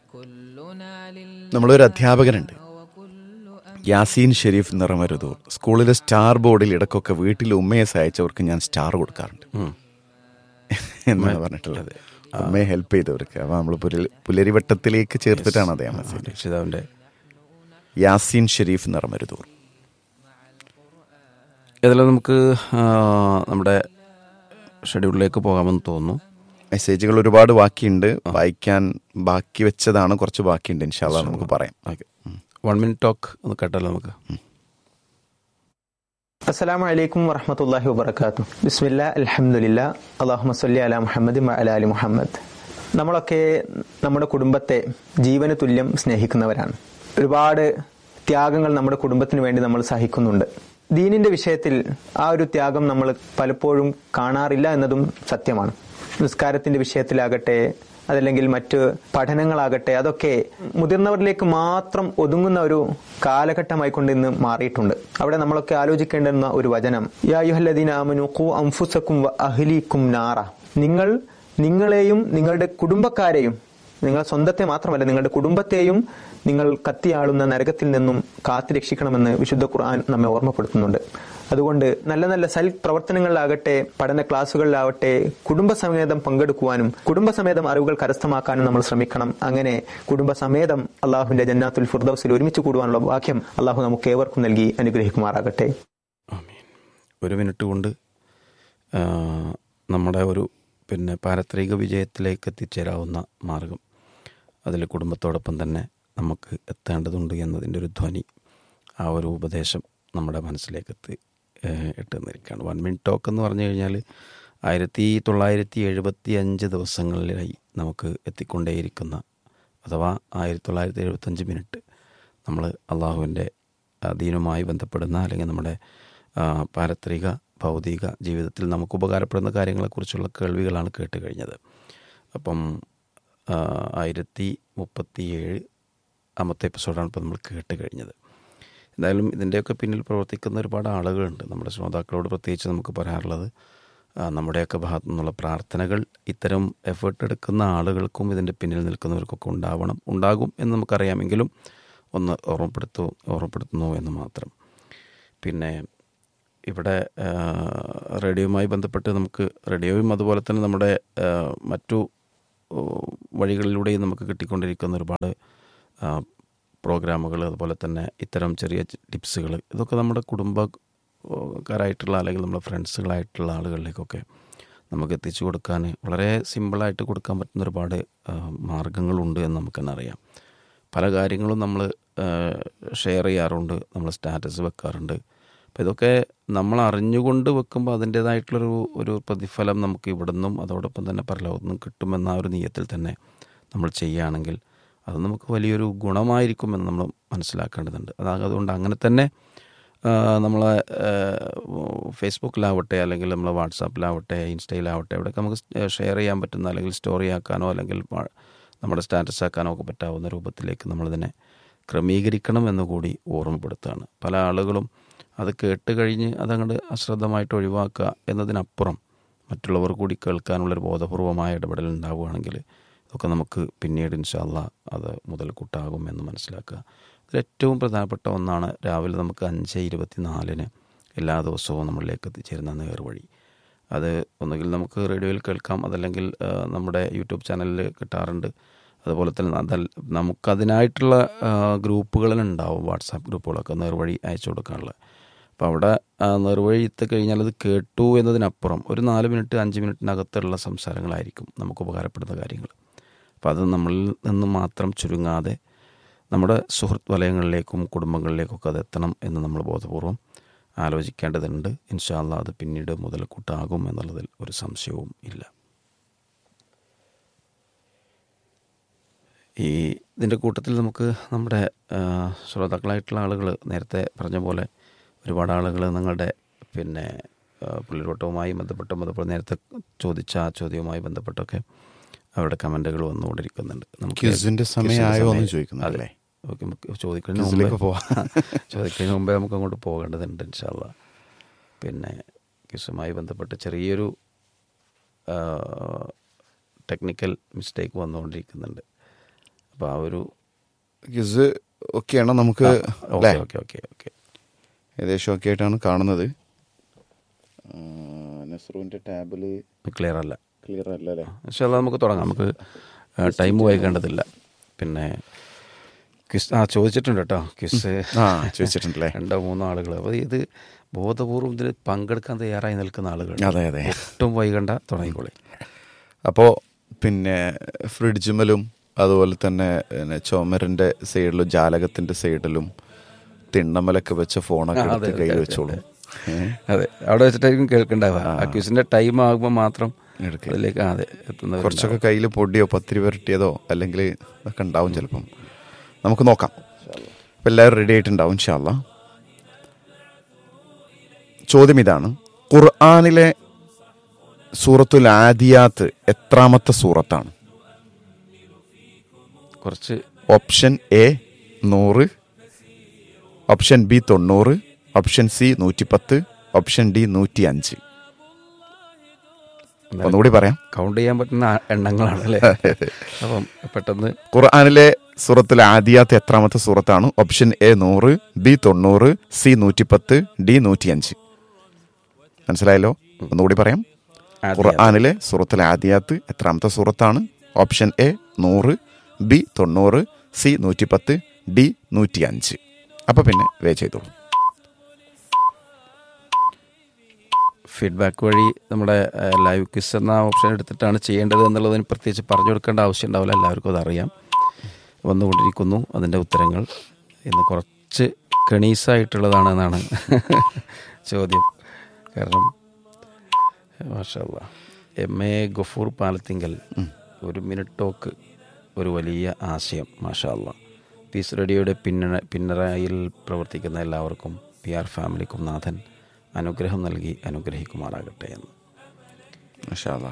നമ്മളൊരു അധ്യാപകനുണ്ട് യാസീൻ ഷെരീഫ് നിറമരുതൂർ സ്കൂളിലെ സ്റ്റാർ ബോർഡിൽ ഇടക്കൊക്കെ വീട്ടിൽ ഉമ്മയെ സഹായിച്ചവർക്ക് ഞാൻ സ്റ്റാർ കൊടുക്കാറുണ്ട് എന്നാണ് പറഞ്ഞിട്ടുള്ളത് ഉമ്മയെ ഹെൽപ്പ് ചെയ്തവർക്ക് അപ്പൊ നമ്മൾ പുലരിവട്ടത്തിലേക്ക് ചേർത്തിട്ടാണ് അദ്ദേഹം മെസ്സേജ് രക്ഷിതാവിൻ്റെ യാസീൻ ഷെരീഫ് നിറമരുതൂർ ഏതായാലും നമുക്ക് ആ, നമ്മുടെ ഷെഡ്യൂളിലേക്ക് പോകാമെന്ന് തോന്നുന്നു മെസ്സേജുകൾ ഒരുപാട് ബാക്കിയുണ്ട് വായിക്കാൻ ബാക്കി വെച്ചതാണ് കുറച്ച് ബാക്കിയുണ്ട് ഇൻഷാല്ല നമുക്ക് പറയാം ഓക്കെ വൺ മിനിറ്റ് ടോക്ക് ഒന്ന് കേട്ടാലോ നമുക്ക് അസ്സലാമു അലൈക്കും വറഹമത്തല്ലാഹി വബർക്കാത്തു ബിസ്മില്ല അൽഹംദുലില്ല അള്ളാഹുമ സല്ലി അല മുഹമ്മദ് അല അലി മുഹമ്മദ് നമ്മളൊക്കെ നമ്മുടെ കുടുംബത്തെ ജീവന് തുല്യം സ്നേഹിക്കുന്നവരാണ് ഒരുപാട് ത്യാഗങ്ങൾ നമ്മുടെ കുടുംബത്തിന് വേണ്ടി നമ്മൾ സഹിക്കുന്നുണ്ട് ദീനിന്റെ വിഷയത്തിൽ ആ ഒരു ത്യാഗം നമ്മൾ പലപ്പോഴും കാണാറില്ല എന്നതും സത്യമാണ് നിസ്കാരത്തിന്റെ വിഷയത്തിലാകട്ടെ അതല്ലെങ്കിൽ മറ്റ് പഠനങ്ങളാകട്ടെ അതൊക്കെ മുതിർന്നവരിലേക്ക് മാത്രം ഒതുങ്ങുന്ന ഒരു കാലഘട്ടമായിക്കൊണ്ട് ഇന്ന് മാറിയിട്ടുണ്ട് അവിടെ നമ്മളൊക്കെ ആലോചിക്കേണ്ടുന്ന ഒരു വചനം യാ യുഹല്ലദീന ആമനു ഖു അംഫുസക്കും വ അഹ്ലീക്കും നാറ നിങ്ങൾ നിങ്ങളെയും നിങ്ങളുടെ കുടുംബക്കാരെയും നിങ്ങൾ സ്വന്തത്തെ മാത്രമല്ല നിങ്ങളുടെ കുടുംബത്തെയും നിങ്ങൾ കത്തിയാളുന്ന നരകത്തിൽ നിന്നും കാത്തു രക്ഷിക്കണമെന്ന് വിശുദ്ധ ഖുർആൻ നമ്മെ ഓർമ്മപ്പെടുത്തുന്നുണ്ട് അതുകൊണ്ട് നല്ല നല്ല സൽ പ്രവർത്തനങ്ങളിലാകട്ടെ പഠന ക്ലാസ്സുകളിലാവട്ടെ കുടുംബസമേതം പങ്കെടുക്കുവാനും കുടുംബസമേതം അറിവുകൾ കരസ്ഥമാക്കാനും നമ്മൾ ശ്രമിക്കണം അങ്ങനെ കുടുംബസമേതം അള്ളാഹുവിന്റെ ജന്നാത്തുൽ ഫുർദൌസിൽ ഒരുമിച്ച് കൂടുവാനുള്ള വാക്യം അള്ളാഹു നമുക്ക് ഏവർക്കും നൽകി അനുഗ്രഹിക്കുമാറാകട്ടെ ആമീൻ ഒരു മിനിറ്റ് കൊണ്ട് ആ, നമ്മുടെ ഒരു പിന്നെ പാരത്രിക വിജയത്തിലേക്ക് എത്തിച്ചേരാവുന്ന മാർഗം അതിൽ കുടുംബത്തോടൊപ്പം തന്നെ നമുക്ക് എത്തേണ്ടതുണ്ട് എന്നതിൻ്റെ ഒരു ധ്വനി ആ ഒരു ഉപദേശം നമ്മുടെ മനസ്സിലേക്ക് എത്തി ഏഹ്, ഇട്ടുന്നിരിക്കുകയാണ് വൺ മിനിറ്റ് ടോക്ക് എന്ന് പറഞ്ഞു കഴിഞ്ഞാൽ ആയിരത്തി തൊള്ളായിരത്തി എഴുപത്തി അഞ്ച് ദിവസങ്ങളിലായി നമുക്ക് എത്തിക്കൊണ്ടേയിരിക്കുന്ന അഥവാ ആയിരത്തി തൊള്ളായിരത്തി എഴുപത്തഞ്ച് മിനിറ്റ് നമ്മൾ അള്ളാഹുവിൻ്റെ ദീനുമായി ബന്ധപ്പെടുന്ന അല്ലെങ്കിൽ നമ്മുടെ ആ, പാരത്രിക ഭൗതിക ജീവിതത്തിൽ നമുക്ക് ഉപകാരപ്പെടുന്ന കാര്യങ്ങളെക്കുറിച്ചുള്ള കേൾവികളാണ് കേട്ട് കഴിഞ്ഞത് അപ്പം ആ, ആയിരത്തി മുപ്പത്തിയേഴ് ആമത്തെ എപ്പിസോഡാണ് ഇപ്പോൾ നമ്മൾ കേട്ട് കഴിഞ്ഞത് എന്തായാലും ഇതിൻ്റെയൊക്കെ പിന്നിൽ പ്രവർത്തിക്കുന്ന ഒരുപാട് ആളുകളുണ്ട് നമ്മുടെ ശ്രോതാക്കളോട് പ്രത്യേകിച്ച് നമുക്ക് പറയാറുള്ളത് ആ, നമ്മുടെയൊക്കെ ഭാഗത്തു നിന്നുള്ള പ്രാർത്ഥനകൾ ഇത്തരം എഫേർട്ട് എടുക്കുന്ന ആളുകൾക്കും ഇതിൻ്റെ പിന്നിൽ നിൽക്കുന്നവർക്കൊക്കെ ഉണ്ടാവണം ഉണ്ടാകും എന്ന് നമുക്കറിയാമെങ്കിലും ഒന്ന് ഓർമ്മപ്പെടുത്തു ഓർമ്മപ്പെടുത്തുന്നു എന്ന് മാത്രം പിന്നെ ഇവിടെ ആ, റേഡിയോയുമായി ബന്ധപ്പെട്ട് നമുക്ക് റേഡിയോയും അതുപോലെ തന്നെ നമ്മുടെ ആ, മറ്റു ഓ, വഴികളിലൂടെയും നമുക്ക് കിട്ടിക്കൊണ്ടിരിക്കുന്ന ഒരുപാട് ആ, പ്രോഗ്രാമുകൾ അതുപോലെ തന്നെ ഇത്തരം ചെറിയ ടിപ്സുകൾ ഇതൊക്കെ നമ്മുടെ കുടുംബക്കാരായിട്ടുള്ള അല്ലെങ്കിൽ നമ്മുടെ ഫ്രണ്ട്സുകളായിട്ടുള്ള ആളുകളിലേക്കൊക്കെ നമുക്ക് എത്തിച്ചു കൊടുക്കാൻ വളരെ സിമ്പിളായിട്ട് കൊടുക്കാൻ പറ്റുന്ന ഒരുപാട് ആ, മാർഗങ്ങളുണ്ട് എന്ന് നമുക്ക് തന്നെ അറിയാം പല കാര്യങ്ങളും നമ്മൾ ഷെയർ ചെയ്യാറുണ്ട് നമ്മൾ സ്റ്റാറ്റസ് വെക്കാറുണ്ട് അപ്പോൾ ഇതൊക്കെ നമ്മൾ അറിഞ്ഞുകൊണ്ട് വെക്കുമ്പോൾ അതിൻ്റേതായിട്ടുള്ളൊരു ഒരു പ്രതിഫലം നമുക്ക് ഇവിടെ നിന്നും അതോടൊപ്പം തന്നെ പരലോകത്തു നിന്നും കിട്ടുമെന്ന ആ ഒരു നീയത്തിൽ തന്നെ നമ്മൾ ചെയ്യുകയാണെങ്കിൽ അത് നമുക്ക് വലിയൊരു ഗുണമായിരിക്കുമെന്ന് നമ്മൾ മനസ്സിലാക്കേണ്ടതുണ്ട് അത് അതുകൊണ്ട് അങ്ങനെ തന്നെ ആ, നമ്മളെ ആ, ഫേസ്ബുക്കിലാവട്ടെ അല്ലെങ്കിൽ നമ്മളെ വാട്സാപ്പിലാവട്ടെ ഇൻസ്റ്റയിലാവട്ടെ എവിടെയൊക്കെ നമുക്ക് ഷെയർ ചെയ്യാൻ പറ്റുന്ന അല്ലെങ്കിൽ സ്റ്റോറി ആക്കാനോ അല്ലെങ്കിൽ വാ- നമ്മുടെ സ്റ്റാറ്റസ് ആക്കാനോ ഒക്കെ പറ്റാവുന്ന രൂപത്തിലേക്ക് നമ്മളിതിനെ ക്രമീകരിക്കണം എന്ന് കൂടി ഓർമ്മപ്പെടുത്തുകയാണ് പല ആളുകളും അത് കേട്ട് കഴിഞ്ഞ് അതങ്ങോട്ട് അശ്രദ്ധമായിട്ട് ഒഴിവാക്കുക എന്നതിനപ്പുറം മറ്റുള്ളവർ കൂടി കേൾക്കാനുള്ളൊരു ബോധപൂർവമായ ഇടപെടൽ ഉണ്ടാവുകയാണെങ്കിൽ ഇതൊക്കെ നമുക്ക് പിന്നീട് ഇൻഷാല്ല അത് മുതൽക്കൂട്ടാകും എന്ന് മനസ്സിലാക്കുക ഇതിൽ ഏറ്റവും പ്രധാനപ്പെട്ട ഒന്നാണ് രാവിലെ നമുക്ക് അഞ്ച് ഇരുപത്തിനാലിന് എല്ലാ ദിവസവും നമ്മളിലേക്ക് എത്തിച്ചേരുന്ന നേർവഴി അത് ഒന്നുകിൽ നമുക്ക് റേഡിയോയിൽ കേൾക്കാം അതല്ലെങ്കിൽ ആ, നമ്മുടെ യൂട്യൂബ് ചാനലിൽ കിട്ടാറുണ്ട് അതുപോലെ തന്നെ അതൽ നമുക്കതിനായിട്ടുള്ള ആ, ഗ്രൂപ്പുകളുണ്ടാവും വാട്സാപ്പ് ഗ്രൂപ്പുകളൊക്കെ നേർവഴി അയച്ചു കൊടുക്കാനുള്ള അപ്പോൾ അവിടെ ആ, നേർവഴി എത്തിക്കഴിഞ്ഞാൽ അത് കേട്ടു എന്നതിനപ്പുറം ഒരു നാല് മിനിറ്റ് അഞ്ച് മിനിറ്റിനകത്തുള്ള സംസാരങ്ങളായിരിക്കും നമുക്ക് ഉപകാരപ്പെടുന്ന കാര്യങ്ങൾ അപ്പോൾ അത് നമ്മളിൽ നിന്ന് മാത്രം ചുരുങ്ങാതെ നമ്മുടെ സുഹൃത്ത് വലയങ്ങളിലേക്കും കുടുംബങ്ങളിലേക്കൊക്കെ അത് എത്തണം എന്ന് നമ്മൾ ബോധപൂർവം ആലോചിക്കേണ്ടതുണ്ട് ഇൻഷാല്ല അത് പിന്നീട് മുതൽക്കൂട്ടാകും എന്നുള്ളതിൽ ഒരു സംശയവും ഇല്ല ഈ ഇതിൻ്റെ കൂട്ടത്തിൽ നമുക്ക് നമ്മുടെ ആ, ശ്രോതാക്കളായിട്ടുള്ള ആളുകൾ നേരത്തെ പറഞ്ഞ പോലെ ഒരുപാട് ആളുകൾ നിങ്ങളുടെ പിന്നെ ആ, പുള്ളിരോട്ടവുമായി ബന്ധപ്പെട്ടും അതുപോലെ നേരത്തെ ചോദിച്ച ആ ചോദ്യവുമായി ബന്ധപ്പെട്ടൊക്കെ അവരുടെ കമൻറ്റുകൾ വന്നുകൊണ്ടിരിക്കുന്നുണ്ട് നമുക്ക് ക്വിസിന്റെ സമയമായോ എന്ന് സമയം- ചോദിക്കുന്നു അതെ. അല്ലേ? ഓക്കെ നമുക്ക് ചോദിക്കുന്നതിന് ക്വിസിലേക്ക് മുമ്പേ പോവാം. ചോദിക്കുന്നതിന് മുമ്പേ നമുക്ക് അങ്ങോട്ട് പോകേണ്ടതുണ്ട് ഇൻഷാല്ല പിന്നെ ക്വിസുമായി ബന്ധപ്പെട്ട് ചെറിയൊരു ടെക്നിക്കൽ മിസ്റ്റേക്ക് വന്നുകൊണ്ടിരിക്കുന്നുണ്ട് അപ്പോൾ ആ ഒരു ക്വിസ് ഒക്കെയാണ് നമുക്ക് ഓക്കെ അല്ലേ ഓക്കെ ഓക്കെ ഓക്കെ ഏകദേശം ഒക്കെ ആയിട്ടാണ് കാണുന്നത് നെസ്റുവിൻ്റെ ടാബിൽ ക്ലിയർ അല്ല ക്ലിയർ അല്ല അല്ലേ പക്ഷെ അത് നമുക്ക് തുടങ്ങാം നമുക്ക് ടൈം വൈകേണ്ടതില്ല പിന്നെ ക്വിസ് ആ ചോദിച്ചിട്ടുണ്ട് കേട്ടോ ക്വിസ് ആ ചോദിച്ചിട്ടുണ്ടല്ലേ രണ്ടോ മൂന്നോ ആളുകൾ അപ്പോൾ ഇത് ബോധപൂർവം ഇതിൽ പങ്കെടുക്കാൻ തയ്യാറായി നിൽക്കുന്ന ആളുകൾ അതെ അതെ ഒട്ടും വൈകണ്ട തുടങ്ങിക്കോളി അപ്പോൾ പിന്നെ ഫ്രിഡ്ജുമലും അതുപോലെ തന്നെ പിന്നെ ചുമരിൻ്റെ സൈഡിലും ജാലകത്തിൻ്റെ സൈഡിലും തിണ്ണമലൊക്കെ വെച്ച ഫോണൊക്കെ ആ, അതെ, എടുത്ത് അതെ, കയ്യിൽ അതെ, വെച്ചോളൂ ഏ? അതെ അവിടെ വെച്ചിട്ടായിരിക്കും കേൾക്കണ്ടാവുക ആ ക്വിസിന്റെ ടൈം ആകുമ്പോൾ മാത്രം എടുക്കുക. അതിലേക്ക് ആ, അതെ എത്തുന്നവരുണ്ടാവും. കുറച്ചൊക്കെ കയ്യിൽ പൊടിയോ പത്തിരി വരട്ടിയതോ അല്ലെങ്കിൽ ഒക്കെ ഉണ്ടാവും ചിലപ്പം നമുക്ക് നോക്കാം അപ്പം എല്ലാവരും റെഡി ആയിട്ടുണ്ടാവും ഇൻഷാല്ല ചോദ്യം ഇതാണ് ഖുർആാനിലെ സൂറത്തുൽ ആദിയാത്ത് എത്രാമത്തെ സൂറത്താണ് കുറച്ച് ഓപ്ഷൻ എ നൂറ് ഓപ്ഷൻ ബി തൊണ്ണൂറ് ഓപ്ഷൻ സി നൂറ്റിപ്പത്ത് ഓപ്ഷൻ ഡി നൂറ്റി അഞ്ച് ഒന്നുകൂടി പറയാം കൗണ്ട് ചെയ്യാൻ പറ്റുന്ന ആ- എണ്ണങ്ങളാണ് അല്ലേ അപ്പം പെട്ടെന്ന് ഖുർആാനിലെ സൂറത്തുൽ ആദിയാത്ത് എത്രാമത്തെ സൂറത്താണ് ഓപ്ഷൻ എ നൂറ് ബി തൊണ്ണൂറ് സി നൂറ്റിപ്പത്ത് ഡി നൂറ്റിയഞ്ച് മനസ്സിലായല്ലോ ഒന്നുകൂടി പറയാം ആദിയാത്ത്. ഖുർആാനിലെ സൂറത്തുൽ ആദിയാത്ത് എത്രാമത്തെ സൂറത്താണ് ഓപ്ഷൻ എ നൂറ് ബി തൊണ്ണൂറ് സി നൂറ്റിപ്പത്ത് ഡി നൂറ്റിയഞ്ച് അപ്പൊ പിന്നെ വേ ചെയ്തോളൂ ഫീഡ്ബാക്ക് വഴി നമ്മുടെ ലൈവ് ക്വിസ് എന്ന ഓപ്ഷൻ എടുത്തിട്ടാണ് ചെയ്യേണ്ടത് എന്നുള്ളതിന് പ്രത്യേകിച്ച് പറഞ്ഞു കൊടുക്കേണ്ട ആവശ്യം ഉണ്ടാവില്ല എല്ലാവർക്കും അതറിയാം വന്നുകൊണ്ടിരിക്കുന്നു അതിൻ്റെ ഉത്തരങ്ങൾ ഇന്ന് കുറച്ച് കണീസായിട്ടുള്ളതാണ് എന്നാണ് ചോദ്യം കാരണം മാഷല്ല എം എ ഗഫൂർ പാലത്തിങ്കൽ ഒരു മിനിറ്റ് ടോക്ക് ഒരു വലിയ ആശയം മാഷല്ല പീസ് റേഡിയോയുടെ പിന്നണ പിന്നറയിൽ പ്രവർത്തിക്കുന്ന എല്ലാവർക്കും പി ആർ ഫാമിലിക്കും നാഥൻ അനുഗ്രഹം നൽകി അനുഗ്രഹിക്കുമാറാകട്ടെ എന്ന് മാഷാല്ലാ.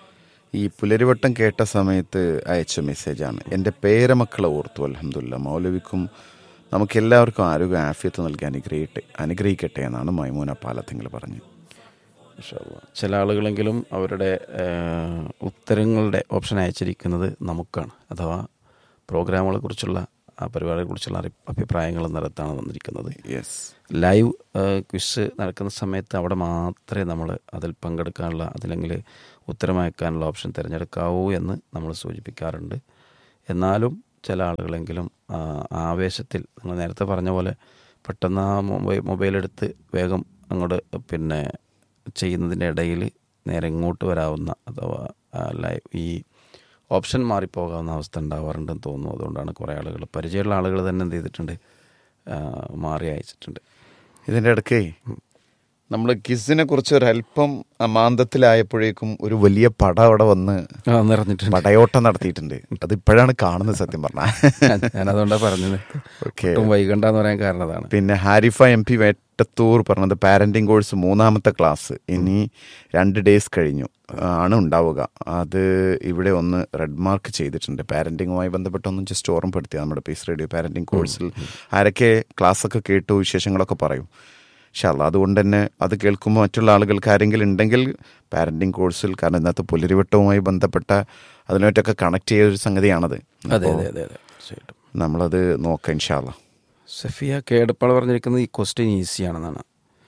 ഈ പുലരിവട്ടം കേട്ട സമയത്ത് അയച്ച മെസ്സേജാണ് എൻ്റെ പേരമക്കളെ ഓർത്തു അലഹമുല്ല മൗലവിക്കും നമുക്ക് എല്ലാവർക്കും ആരോഗ്യ ആഫിയത്ത് നൽകി അനുഗ്രഹിക്കട്ടെ അനുഗ്രഹിക്കട്ടെ എന്നാണ് മൈമൂന പാലത്തിങ്ങൾ പറഞ്ഞു മാഷാ അല്ലാ. ചില ആളുകളെങ്കിലും അവരുടെ ആ, ഉത്തരങ്ങളുടെ ഓപ്ഷൻ അയച്ചിരിക്കുന്നത് നമുക്കാണ് അഥവാ പ്രോഗ്രാമുകളെ കുറിച്ചുള്ള ആ പരിപാടിയെക്കുറിച്ചുള്ള അറി- അഭിപ്രായങ്ങൾ നിരത്താണ് വന്നിരിക്കുന്നത് യെസ് ലൈവ് ക്വിസ് നടക്കുന്ന സമയത്ത് അവിടെ മാത്രമേ നമ്മൾ അതിൽ പങ്കെടുക്കാനുള്ള അതില്ലെങ്കിൽ ഉത്തരമയക്കാനുള്ള ഓപ്ഷൻ തിരഞ്ഞെടുക്കാവൂ എന്ന് നമ്മൾ സൂചിപ്പിക്കാറുണ്ട് എന്നാലും ചില ആളുകളെങ്കിലും ആ, ആവേശത്തിൽ നിങ്ങൾ നേരത്തെ പറഞ്ഞ പോലെ പെട്ടെന്ന് ആ മൊബൈൽ മൊബൈലെടുത്ത് വേഗം അങ്ങോട്ട് പിന്നെ ചെയ്യുന്നതിൻ്റെ ഇടയിൽ നേരെ ഇങ്ങോട്ട് വരാവുന്ന അഥവാ ആ, ലൈവ് ഈ ഓപ്ഷൻ മാറിപ്പോകാവുന്ന അവസ്ഥ ഉണ്ടാവാറുണ്ടെന്ന് തോന്നുന്നു അതുകൊണ്ടാണ് കുറേ ആളുകൾ പരിചയമുള്ള ആളുകൾ തന്നെ എന്ത് ചെയ്തിട്ടുണ്ട് ആ, മാറി അയച്ചിട്ടുണ്ട് ഇതിൻ്റെ ഇടയ്ക്ക് നമ്മൾ കിസിനെ കുറിച്ച് ഒരല്പം അമാന്തത്തിലായപ്പോഴേക്കും ഒരു വലിയ പട അവിടെ വന്ന് ആ നിറഞ്ഞിട്ടുണ്ട് പടയോട്ടം നടത്തിയിട്ടുണ്ട് അത് ഇപ്പോഴാണ് കാണുന്നത് സത്യം പറഞ്ഞാൽ ഞാനതുകൊണ്ടാണ് പറഞ്ഞത് ഓക്കെ ഒട്ടും വൈകണ്ടെന്ന് പറയാൻ കാരണം അതാണ് പിന്നെ ഹാരിഫ എം പി വെട്ടത്തൂർ പറഞ്ഞത് പാരന്റിങ് കോഴ്സ് മൂന്നാമത്തെ ക്ലാസ് ഇനി രണ്ട് ഡേയ്സ് കഴിഞ്ഞു ആണ് ഉണ്ടാവുക അത് ഇവിടെ ഒന്ന് റെഡ് മാർക്ക് ചെയ്തിട്ടുണ്ട് പാരന്റിങ്ങുമായി ബന്ധപ്പെട്ടൊന്നും ജസ്റ്റ് ഓർമ്മപ്പെടുത്തിയ നമ്മുടെ പീസ് റേഡിയോ പാരന്റിങ് കോഴ്സിൽ ആരൊക്കെ ക്ലാസ്സൊക്കെ കേട്ടു വിശേഷങ്ങളൊക്കെ പറയും ഷാല്ല അതുകൊണ്ട് തന്നെ അത് കേൾക്കുമ്പോൾ മറ്റുള്ള ആളുകൾക്ക് ആരെങ്കിലും ഉണ്ടെങ്കിൽ പാരന്റിങ് കോഴ്സിൽ കാരണം ഇന്നത്തെ പുലരിവട്ടവുമായി ബന്ധപ്പെട്ട അതിനായിട്ടൊക്കെ കണക്ട് ചെയ്ത ഒരു സംഗതിയാണത് അതെ അതെ അതെ അതെ തീർച്ചയായിട്ടും നമ്മളത് നോക്കാം ഇൻഷാല്ല സഫിയ കേടപ്പാൾ പറഞ്ഞിരിക്കുന്നത് ഈ ക്വസ്റ്റ്യൻ ഈസിയാണെന്നാണ്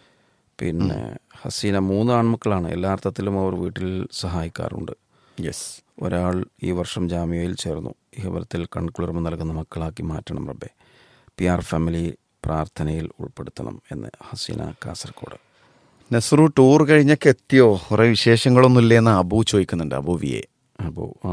പിന്നെ ഹസീന മൂന്ന് ആൺമക്കളാണ് എല്ലാ അർത്ഥത്തിലും അവർ വീട്ടിൽ സഹായിക്കാറുണ്ട് യെസ് ഒരാൾ ഈ വർഷം ജാമ്യയിൽ ചേർന്നു ഇഹപരത്തിൽ കൺകുളിർമ നൽകുന്ന മക്കളാക്കി മാറ്റണം റബ്ബെ പി ആർ ഫാമിലി പ്രാർത്ഥനയിൽ ഉൾപ്പെടുത്തണം എന്ന് ഹസീന കാസർഗോഡ് നസ്രു ടൂർ കഴിഞ്ഞൊക്കെ എത്തിയോ കുറെ വിശേഷങ്ങളൊന്നും ഇല്ലേന്ന് അബു ചോദിക്കുന്നുണ്ട് അബു വിയെ അപ്പോൾ ആ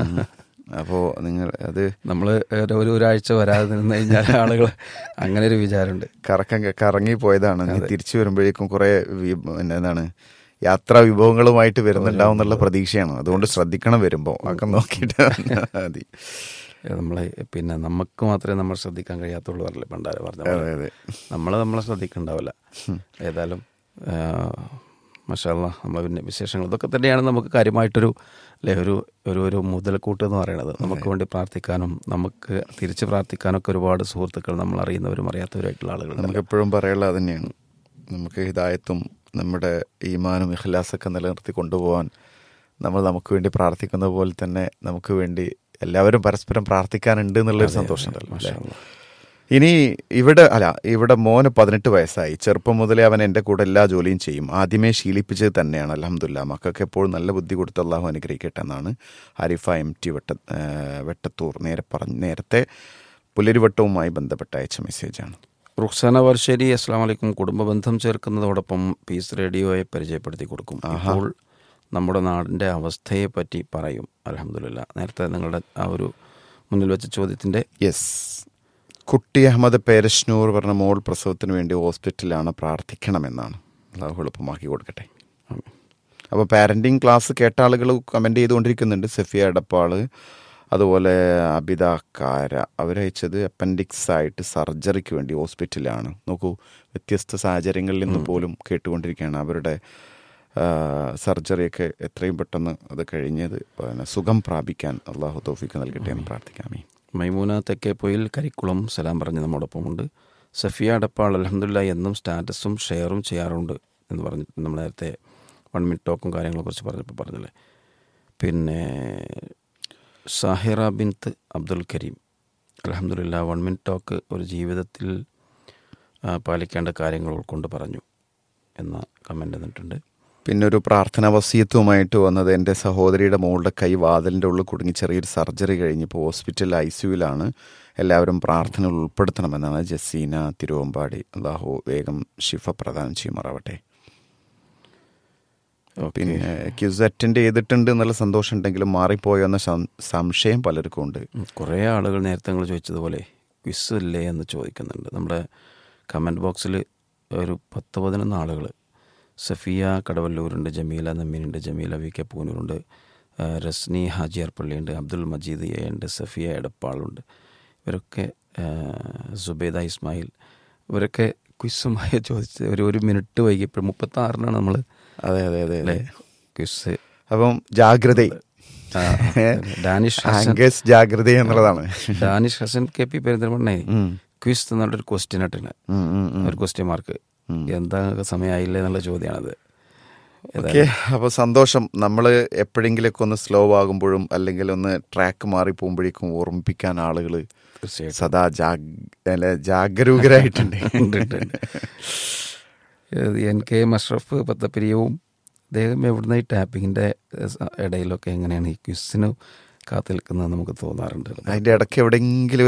അപ്പോ നിങ്ങൾ അത് നമ്മൾ ഒരു ഒരാഴ്ച വരാതെ നിന്ന് കഴിഞ്ഞാൽ ആളുകൾ അങ്ങനെ ഒരു വിചാരമുണ്ട് കറക്കം കറങ്ങി പോയതാണ് നീ തിരിച്ചു വരുമ്പോഴേക്കും കുറെ വി- പിന്നെ എന്താണ് യാത്രാ വിഭവങ്ങളുമായിട്ട് വരുന്നുണ്ടാവും എന്നുള്ള പ്രതീക്ഷയാണ് അതുകൊണ്ട് ശ്രദ്ധിക്കണം വരുമ്പോൾ ഒക്കെ നോക്കിയിട്ട് വന്നാ മതി നമ്മൾ പിന്നെ നമുക്ക് മാത്രമേ നമ്മൾ ശ്രദ്ധിക്കാൻ കഴിയാത്തുള്ളൂ പറഞ്ഞില്ലേ പണ്ടാരെ പറഞ്ഞ അതെ അതെ നമ്മൾ നമ്മളെ ശ്രദ്ധിക്കുന്നുണ്ടാവില്ല ഏതായാലും മഷാല്ല നമ്മളെ പിന്നെ വിശേഷങ്ങൾ ഇതൊക്കെ തന്നെയാണ് നമുക്ക് കാര്യമായിട്ടൊരു അല്ലെ ഒരു ഒരു ഒരു മുതൽക്കൂട്ട് എന്ന് പറയുന്നത് നമുക്ക് വേണ്ടി പ്രാർത്ഥിക്കാനും നമുക്ക് തിരിച്ച് പ്രാർത്ഥിക്കാനൊക്കെ ഒരുപാട് സുഹൃത്തുക്കൾ നമ്മൾ അറിയുന്നവരും അറിയാത്തവരുമായിട്ടുള്ള ആളുകൾ നമുക്ക് എപ്പോഴും പറയാനുള്ളത് അത് തന്നെയാണ് നമുക്ക് ഹിദായത്തും നമ്മുടെ ഈമാനും ഇഖ്ലാസൊക്കെ നിലനിർത്തി കൊണ്ടുപോകാൻ നമ്മൾ നമുക്ക് വേണ്ടി പ്രാർത്ഥിക്കുന്ന പോലെ തന്നെ നമുക്ക് വേണ്ടി എല്ലാവരും പരസ്പരം പ്രാർത്ഥിക്കാനുണ്ട് എന്നുള്ളൊരു സന്തോഷം ഉണ്ടല്ലോ അല്ലേ? ഇനി ഇവിടെ അല്ല ഇവിടെ മോന് പതിനെട്ട് വയസ്സായി ചെറുപ്പം മുതലേ അവൻ എൻ്റെ കൂടെ എല്ലാ ജോലിയും ചെയ്യും ആദ്യമേ ശീലിപ്പിച്ചത് തന്നെയാണ് അലഹമുല്ല മക്കൾക്ക് എപ്പോഴും നല്ല ബുദ്ധി കൊടുത്ത് അള്ളാഹു അനുഗ്രഹിക്കട്ടെ എന്നാണ് ആരിഫ എം ടി വെട്ട ആ, വെട്ടത്തൂർ നേരെ പറഞ്ഞ് നേരത്തെ പുലരിവട്ടവുമായി ബന്ധപ്പെട്ട അയച്ച മെസ്സേജാണ് റുക്സാന വർഷേരി അസ്സാം വലൈക്കും കുടുംബ ബന്ധം ചേർക്കുന്നതോടൊപ്പം പീസ് റേഡിയോയെ പരിചയപ്പെടുത്തി കൊടുക്കും ഇപ്പോൾ നമ്മുടെ നാടിൻ്റെ അവസ്ഥയെ പറ്റി പറയും അലഹമില്ല നേരത്തെ നിങ്ങളുടെ ആ ഒരു മുന്നിൽ വെച്ച ചോദ്യത്തിൻ്റെ യെസ് കുട്ടി അഹമ്മദ് പേരശ്നൂർ പറഞ്ഞ മോൾ പ്രസവത്തിന് വേണ്ടി ഹോസ്പിറ്റലിലാണ് പ്രാർത്ഥിക്കണമെന്നാണ് അള്ളാഹു എളുപ്പമാക്കി കൊടുക്കട്ടെ അപ്പോൾ പാരൻറ്റിങ് ക്ലാസ് കേട്ട ആളുകൾ കമൻറ്റ് ചെയ്തുകൊണ്ടിരിക്കുന്നുണ്ട് സെഫിയ എടപ്പാള് അതുപോലെ അബിത കാര അവരയച്ചത് അപ്പൻഡിക്സ് ആയിട്ട് സർജറിക്ക് വേണ്ടി ഹോസ്പിറ്റലാണ് നോക്കൂ വ്യത്യസ്ത സാഹചര്യങ്ങളിൽ നിന്ന് പോലും കേട്ടുകൊണ്ടിരിക്കുകയാണ് അവരുടെ ആ, സർജറിയൊക്കെ എത്രയും പെട്ടെന്ന് അത് കഴിഞ്ഞത് പിന്നെ സുഖം പ്രാപിക്കാൻ അള്ളാഹു തോഫിക്ക് നൽകട്ടെ എന്ന് പ്രാർത്ഥിക്കാമേ മൈമൂന തെക്കേപ്പൊയിൽ കരിക്കുളം സലാം പറഞ്ഞ് നമ്മോടൊപ്പമുണ്ട് സഫിയ അടപ്പാൾ അലഹമില്ല എന്നും സ്റ്റാറ്റസും ഷെയറും ചെയ്യാറുണ്ട് എന്ന് പറഞ്ഞ് നമ്മൾ നേരത്തെ വൺ മിനിറ്റ് ടോക്കും കാര്യങ്ങളെക്കുറിച്ച് പറഞ്ഞപ്പോൾ പറഞ്ഞില്ലേ പിന്നെ സാഹിറ ബിൻത്ത് അബ്ദുൽ കരീം അലഹമില്ല വൺ മിനിറ്റ് ടോക്ക് ഒരു ജീവിതത്തിൽ ആ, പാലിക്കേണ്ട കാര്യങ്ങൾ ഉൾക്കൊണ്ട് പറഞ്ഞു എന്ന കമൻ്റ് തന്നിട്ടുണ്ട് പിന്നെ ഒരു പ്രാർത്ഥന വസീയത്തുമായിട്ട് വന്നത് എൻ്റെ സഹോദരിയുടെ മോളുടെ കൈ വാതിലിൻ്റെ ഉള്ളിൽ കുടുങ്ങി ചെറിയൊരു സർജറി കഴിഞ്ഞപ്പോൾ ഹോസ്പിറ്റൽ ഐ സിയുലാണ് എല്ലാവരും പ്രാർത്ഥനകൾ ഉൾപ്പെടുത്തണമെന്നാണ് ജസീന തിരുവമ്പാടി അള്ളാഹു വേഗം ഷിഫ പ്രദാനം ചെയ്യുമാറാവട്ടെ പിന്നെ ക്യൂസ് അറ്റൻഡ് ചെയ്തിട്ടുണ്ട് എന്നുള്ള സന്തോഷം ഉണ്ടെങ്കിലും മാറിപ്പോയോ എന്ന സം- സംശയം പലർക്കും ഉണ്ട് ഉം, കുറേ ആളുകൾ നേരത്തെ നിങ്ങൾ ചോദിച്ചതുപോലെ ക്വിസ് ഇല്ലേ എന്ന് ചോദിക്കുന്നുണ്ട് നമ്മുടെ കമൻറ്റ് ബോക്സിൽ ഒരു പത്ത് പതിനൊന്ന് ആളുകൾ സഫിയ കടവല്ലൂരുണ്ട് ജമീല നമ്മീനുണ്ട് ജമീല വി കെ പൂനൂരുണ്ട് ആ, റസ്നി ഹാജിയാർ പള്ളിയുണ്ട് അബ്ദുൽ മജീദ് എ ഉണ്ട് സഫിയ എടപ്പാളുണ്ട് ഇവരൊക്കെ ആ, സുബേദ ഇസ്മായിൽ ഇവരൊക്കെ ക്വിസുമായി ചോദിച്ച് ഒരു ഒരു മിനിറ്റ് വൈകിയപ്പോൾ മുപ്പത്തി ആറിനാണ് നമ്മൾ അതെ അതെ അതെ അല്ലേ അതെ ക്വിസ് അപ്പം ജാഗ്രത ആ, ഡാനിഷ് ഹസൻ ആംഗസ് ജാഗ്രത എന്നുള്ളതാണ് ഡാനിഷ് ഹസൻ കെ പി പെരുന്തൽമണ്ണേ ഉം. ക്വിസ് എന്നുള്ളൊരു ക്വസ്റ്റ്യൻ ഇട്ടിന് ഉം, ഉം, ഉം. ഒരു ക്വസ്റ്റ്യൻ മാർക്ക് എന്താ സമയമായില്ലേ എന്നുള്ള ചോദ്യമാണത് ഓക്കെ അപ്പോൾ സന്തോഷം നമ്മൾ എപ്പോഴെങ്കിലൊക്കെ ഒന്ന് സ്ലോ ആകുമ്പോഴും അല്ലെങ്കിൽ ഒന്ന് ട്രാക്ക് മാറി പോകുമ്പോഴേക്കും ഓർമ്മിപ്പിക്കാൻ ആളുകൾ തീർച്ചയായിട്ടും സദാ ജാഗ് അല്ല, ജാഗരൂകരായിട്ടുണ്ട് ഉണ്ട്, ഉണ്ട്, ഉണ്ട്. ഏത് എൻ കെ മഷ്റഫ് പത്തപ്പിരിയവും അദ്ദേഹം എവിടുന്ന ഈ ടാപ്പിങ്ങിൻ്റെ ഇടയിലൊക്കെ എങ്ങനെയാണ് ഈ ക്വിസിന് കാത്തു നിൽക്കുന്നത് നമുക്ക് തോന്നാറുണ്ട് അതിൻ്റെ ഇടയ്ക്ക് എവിടെയെങ്കിലും